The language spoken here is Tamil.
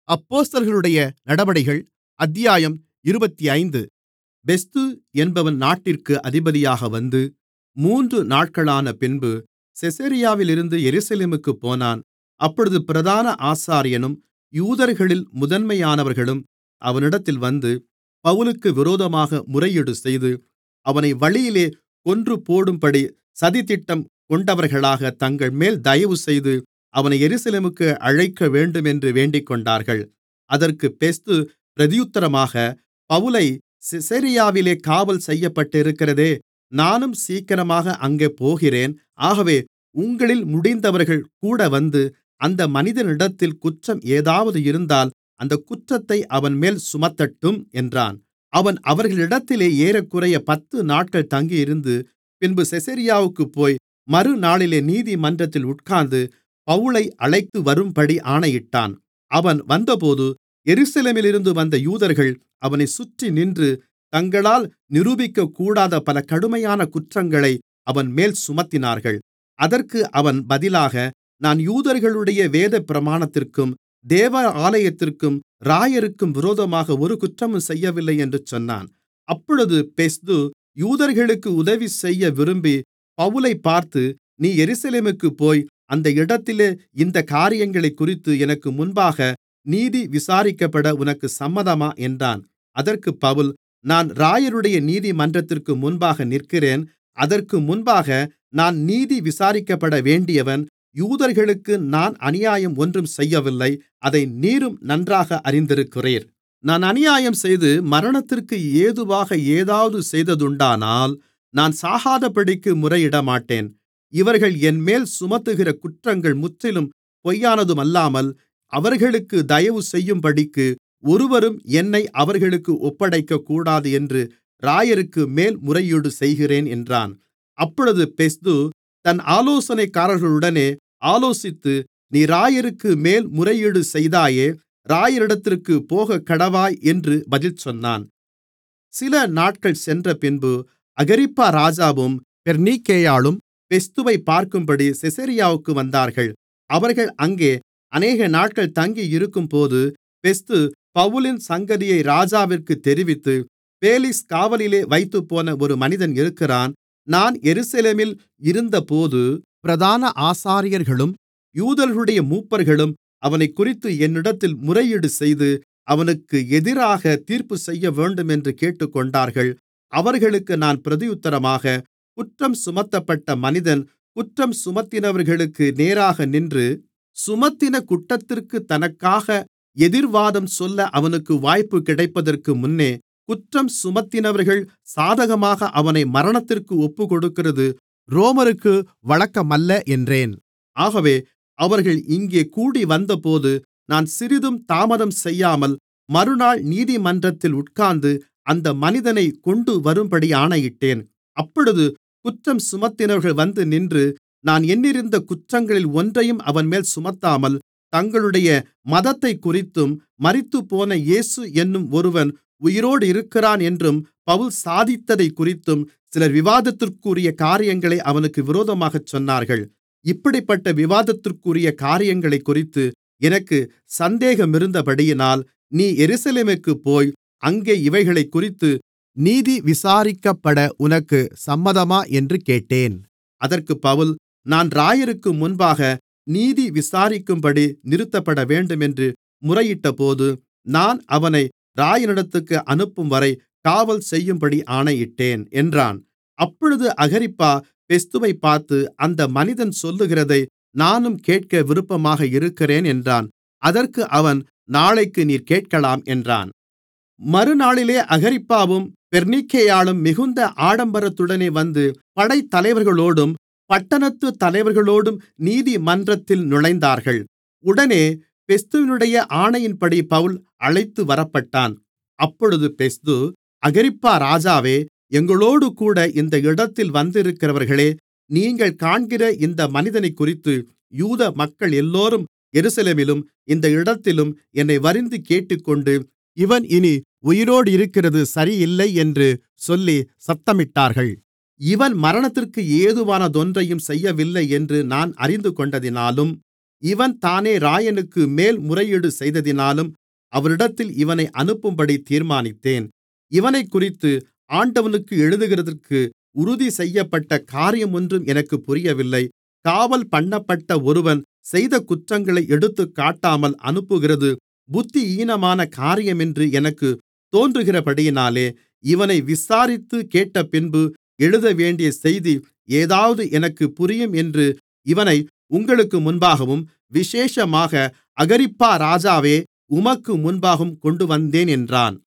அப்போஸ்தலர்களுடைய நடபடிகள் அத்தியாயம் இருபத்தைந்து பெஸ்து என்பவன் நாட்டிற்கு அதிபதியாக வந்து மூன்று நாட்களானபின்பு செசரியாவிலிருந்து எருசலேமுக்குப் போனான் அப்பொழுது பிரதான ஆசாரியனும் யூதர்களில் முதன்மையானவர்களும் அவனிடத்தில் வந்து பவுலுக்கு விரோதமாக முறையீடுசெய்து அவனை வழியிலே கொன்றுபோடும்படி சதித்திட்டம் கொண்டவர்களாக தங்கள்மேல் தயவுசெய்து அவனை எருசலேமுக்கு அழைக்கவேண்டுமென்று வேண்டிக்கொண்டார்கள் அதற்குப் பெஸ்து பிரதியுத்தரமாக பவுலை செசரியாவிலே காவல் செய்யப்பட்டிருக்கிறதே நானும் சீக்கிரமாக அங்கே போகிறேன் ஆகவே உங்களில் முடிந்தவர்கள் கூடவந்து அந்த மனிதனிடத்தில் குற்றம் ஏதாவது இருந்தால் அந்தக் குற்றத்தை அவன்மேல் சுமத்தட்டும் என்றான் அவன் அவர்களிடத்திலே ஏறக்குறைய பத்து நாட்கள் தங்கியிருந்து பின்பு செசரியாவுக்குப் போய் மறுநாளிலே நீதிமன்றத்தில் உட்கார்ந்து பவுலை அழைத்துவரும்படி ஆணையிட்டான் அவன் வந்தபோது எருசலேமிலிருந்து வந்த யூதர்கள் அவனைச் சுற்றி நின்று தங்களால் நிரூபிக்கக்கூடாத பல கடுமையான குற்றங்களை அவன்மேல் சுமத்தினார்கள் அதற்கு அவன் பதிலாக நான் யூதர்களுடைய வேதப்பிரமாணத்திற்கும் தேவாலயத்திற்கும் இராயருக்கும் விரோதமாக ஒரு குற்றமும் செய்யவில்லை என்று சொன்னான் அப்பொழுது பெஸ்து யூதர்களுக்கு உதவிசெய்ய விரும்பி பவுலைப் பார்த்து நீ எருசலேமுக்குப் போய் அந்த இடத்திலே இந்தக் காரியங்களைக்குறித்து எனக்கு முன்பாக நீதி விசாரிக்கப்பட உனக்கு சம்மதமா என்றான் அதற்குப் பவுல் நான் இராயருடைய நீதிமன்றத்திற்கு முன்பாக நிற்கிறேன் அதற்கு முன்பாக நான் நீதி விசாரிக்கப்பட வேண்டியவன் யூதர்களுக்கு நான் அநியாயம் ஒன்றும் செய்யவில்லை அதை நீரும் நன்றாக அறிந்திருக்கிறீர் நான் அநியாயம் செய்து மரணத்திற்கு ஏதுவாக ஏதாவது செய்ததுண்டானால் நான் சாகாதபடிக்கு முறையிடமாட்டேன் இவர்கள் என்மேல் சுமத்துகிற குற்றங்கள் முற்றிலும் பொய்யானதுமல்லாமல் அவர்களுக்கு தயவு செய்யும்படிக்கு ஒருவரும் என்னை அவர்களுக்கு ஒப்படைக்கக்கூடாது என்று இராயருக்கு மேல்முறையீடு செய்கிறேன் என்றான் அப்பொழுது பெஸ்து தன் ஆலோசனைக்காரர்களுடனே ஆலோசித்து நீ இராயருக்கு மேல்முறையீடு செய்தாயே இராயரிடத்திற்குப் போகக்கடவாய் என்று பதில் சொன்னான் சில நாட்கள் சென்றபின்பு அகிரிப்பா ராஜாவும் பெர்னீக்கேயாளும் பெஸ்துவைப் பார்க்கும்படி செசரியாவுக்கு வந்தார்கள் அவர்கள் அங்கே அநேக நாட்கள் தங்கியிருக்கும்போது பெஸ்து பவுலின் சங்கதியை ராஜாவிற்குத் தெரிவித்து பேலிக்ஸ் காவலிலே வைத்துப்போன ஒரு மனிதன் இருக்கிறான் நான் எருசலேமில் இருந்தபோது பிரதான ஆசாரியர்களும் யூதர்களுடைய மூப்பர்களும் அவனைக்குறித்து என்னிடத்தில் முறையீடுசெய்து அவனுக்கு எதிராக தீர்ப்பு செய்யவேண்டுமென்று கேட்டுக்கொண்டார்கள் அவர்களுக்கு நான் பிரதியுத்தரமாக குற்றம் சுமத்தப்பட்ட மனிதன் குற்றம் சுமத்தினவர்களுக்கு நேராக நின்று சுமத்தின குற்றத்திற்குத் தனக்காக எதிர்வாதம் சொல்ல அவனுக்கு வாய்ப்பு கிடைப்பதற்கு முன்னே குற்றம் சுமத்தினவர்கள் சாதகமாக அவனை மரணத்திற்கு ஒப்புக்கொடுக்கிறது ரோமருக்கு வழக்கமல்ல என்றேன் ஆகவே அவர்கள் இங்கே கூடிவந்தபோது நான் சிறிதும் தாமதம் செய்யாமல் மறுநாள் நீதிமன்றத்தில் உட்கார்ந்து அந்த மனிதனைக் கொண்டுவரும்படி ஆணையிட்டேன் அப்பொழுது குற்றம் சுமத்தினவர்கள் வந்து நின்று நான் எண்ணியிருந்த குற்றங்களில் ஒன்றையும் அவன்மேல் சுமத்தாமல் தங்களுடைய மதத்தைக்குறித்தும் மரித்துப்போன இயேசு என்னும் ஒருவன் உயிரோடு இருக்கிறான் என்றும் பவுல் சாதித்ததைக்குறித்தும் சிலர் விவாதத்திற்குரிய காரியங்களை அவனுக்கு விரோதமாகச் சொன்னார்கள் இப்படிப்பட்ட விவாதத்திற்குரிய காரியங்களைக்குறித்து எனக்கு சந்தேகமிருந்தபடியினால் நீ எருசலேமுக்குப் போய் அங்கே இவைகளைக்குறித்து நீதி விசாரிக்கப்பட உனக்கு சம்மதமா என்று கேட்டேன் அதற்குப் பவுல் நான் இராயருக்கு முன்பாக நீதி விசாரிக்கும்படி நிறுத்தப்படவேண்டுமென்று முறையிட்டபோது நான் அவனை இராயனிடத்துக்கு அனுப்பும்வரை காவல் செய்யும்படி ஆணையிட்டேன் என்றான் அப்பொழுது அகிரிப்பா பெஸ்துவைப் பார்த்து அந்த மனிதன் சொல்லுகிறதை நானும் கேட்க விருப்பமாக இருக்கிறேன் என்றான் அதற்கு அவன் நாளைக்கு நீர் கேட்கலாம் என்றான் மறுநாளிலே அகிரிப்பாவும் பெர்னீக்கேயாளும் மிகுந்த ஆடம்பரத்துடனே வந்து படைத்தலைவர்களோடும் பட்டணத்துத் தலைவர்களோடும் நீதிமன்றத்தில் நுழைந்தார்கள் உடனே பெஸ்துவினுடைய ஆணையின்படி பவுல் அழைத்து வரப்பட்டான் அப்பொழுது பெஸ்து அகிரிப்பா ராஜாவே எங்களோடுகூட இந்த இடத்தில் வந்திருக்கிறவர்களே நீங்கள் காண்கிற இந்த மனிதனைக்குறித்து யூத மக்கள் எல்லோரும் எருசலேமிலும் இந்த இடத்திலும் என்னை வரிந்து கேட்டுக்கொண்டு இவன் இனி உயிரோடிருக்கிறது சரியில்லை என்று சொல்லி சத்தமிட்டார்கள் இவன் மரணத்திற்கு ஏதுவானதொன்றையும் செய்யவில்லை என்று நான் அறிந்துகொண்டதினாலும் இவன் தானே இராயனுக்கு மேல்முறையீடு செய்ததினாலும் அவரிடத்தில் இவனை அனுப்பும்படி தீர்மானித்தேன் இவனைக்குறித்து ஆண்டவனுக்கு எழுதுகிறதற்கு உறுதிசெய்யப்பட்ட காரியமொன்றும் எனக்குப் புரியவில்லை காவல்பண்ணப்பட்ட ஒருவன் செய்த குற்றங்களை எடுத்துக்காட்டாமல் அனுப்புகிறது புத்தியீனமான காரியமென்று எனக்குத் தோன்றுகிறபடியினாலே இவனை விசாரித்துக் கேட்டபின்பு எழுதவேண்டிய செய்தி ஏதாவது எனக்குப் புரியும் என்று இவனை உங்களுக்கு முன்பாகவும் விசேஷமாக அகிரிப்பா ராஜாவே உமக்கு முன்பாகவும் கொண்டுவந்தேன் என்றான்